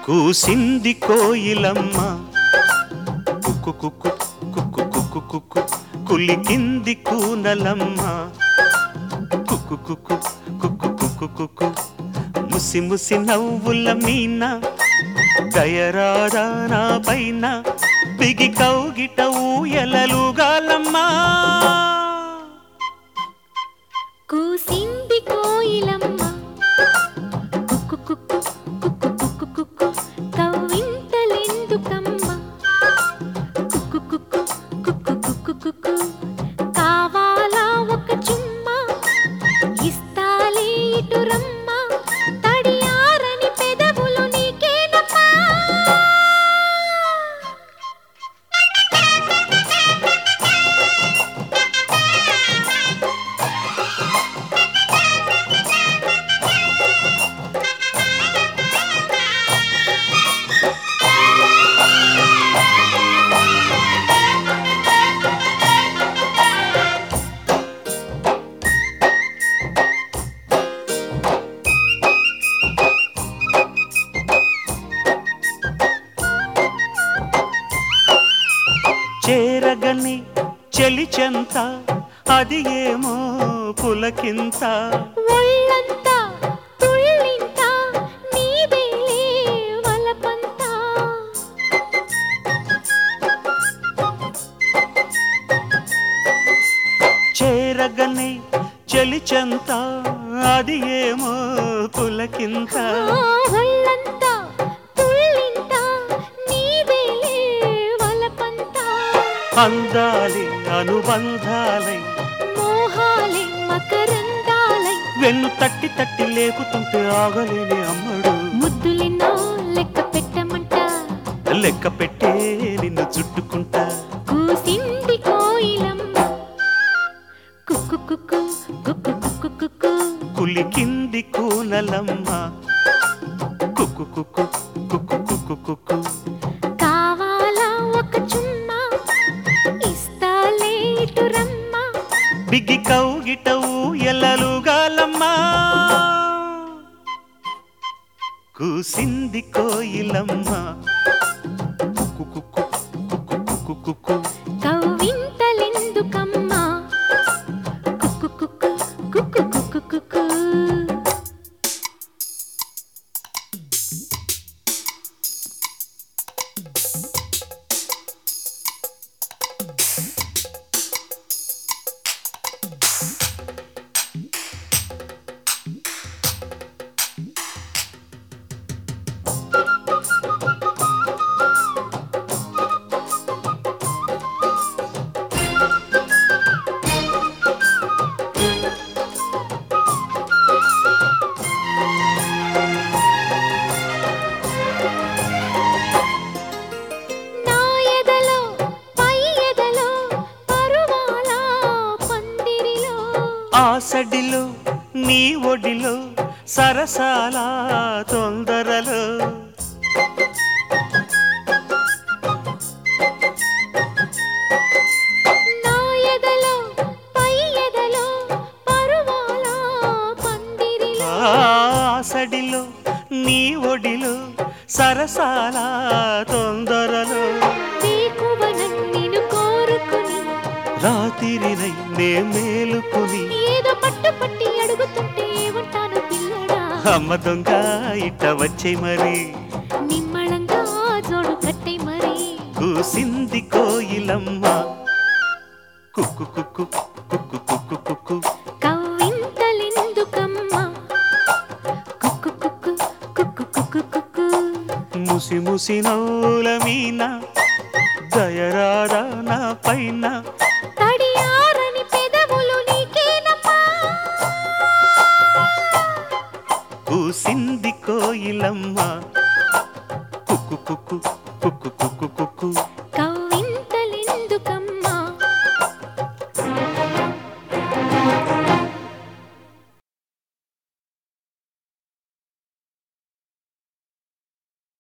కూసింది కోయిలమ్మ కుక్కు కుక్కు కుక్కు కుక్కు కుక్కు కులికింది కూనలమ్మ కుక్కు కుక్కు కుక్కు కుక్కు కుక్కు ముసి ముసి నవ్వుల మీన దయరాదా నా పైన బిగి కౌగిట ఊయలలుగాలమ్మా కూసింది కోయిలమ్మ కుక్కు కుక్కు కుక్కు కుక్కు కుక్కు కవ్వింతలెందుకమ్మ కుక్కు కుక్కు కుక్కు కుక్కు కుక్కు కావాలా ఒక చుమ్మా ఇస్తాలే ఇటు రమ్మ తడియారని పెదవులు నీకేనమ్మా చేరగని చెలిచెంత అది ఏమో పులకింత ఒళ్ళంతా తుళ్ళింత నీదేలే వలపంతా చేరగని చెలిచెంత అది ఏమో పులకింత ఆ ఒళ్ళంతా తుళ్ళింత నీదేలే వలపంతా అందాలి అనుబంధాలై మోహాలే మకరందాలై వెన్ను తట్టి తట్టి లేకుతుంటే ఆగలేని అమ్మడు ముద్దులెన్నో లెక్క పెట్టమంట లెక్క పెట్టే నిన్ను చుట్టుకుంటా కూసింది కోయిలమ్మ కుక్కు కుక్కు కుక్కు కుక్కు కుక్కు కులికింది కూనలమ్మ కుక్కు కుక్కు కుక్కు కుక్కు కుక్కు కావాలా ఒక చుమ్మా ఇస్తాలే ఇటు రమ్మా బిగ్గి కౌగిట ఊయలలుగాలమ్మా కూసింది కోయిలమ్మ కుక్కు కుక్కు కుక్కు కుక్కు కుక్కు కవ్వింతలెందుకమ్మా కుక్కు కుక్కు కుక్కు కుక్కు కుక్కు నా ఎదలో పై ఎదలో పరువాల పందిరిలో ఆసడిలో నీ ఒడిలో సరసాల తొందరలో నా ఎదలో పై ఎదలో పరువాల పందిరిలో ఆసడిలో నీ ఒడిలో సరసాల తొందరలో వేకువనం నిన్ను కోరుకుని రాతిరినై నే మేలుకుని ఏదో పట్టు పట్టి అడుగుతుంటే ఉంటాను పిల్లడా అమ్మ దొంగ ఇట్ట వచ్చే మరి నిమ్మళంగా జోడు కట్టే మరి కూసింది కోయిలమ్మ కుక్కు కుక్కు కుక్కు కుక్కు కుక్కు కవ్వింతలెందుకమ్మా కుక్కు కుక్కు కుక్కు కుక్కు కుక్కు ముసి ముసి నవ్వుల మీన దయరాదా నా పైన తడియారని పెదవులు నీకేనమ్మా కూసింది కోయిలమ్మ కుక్కు కుక్కు కుక్కు కుక్కు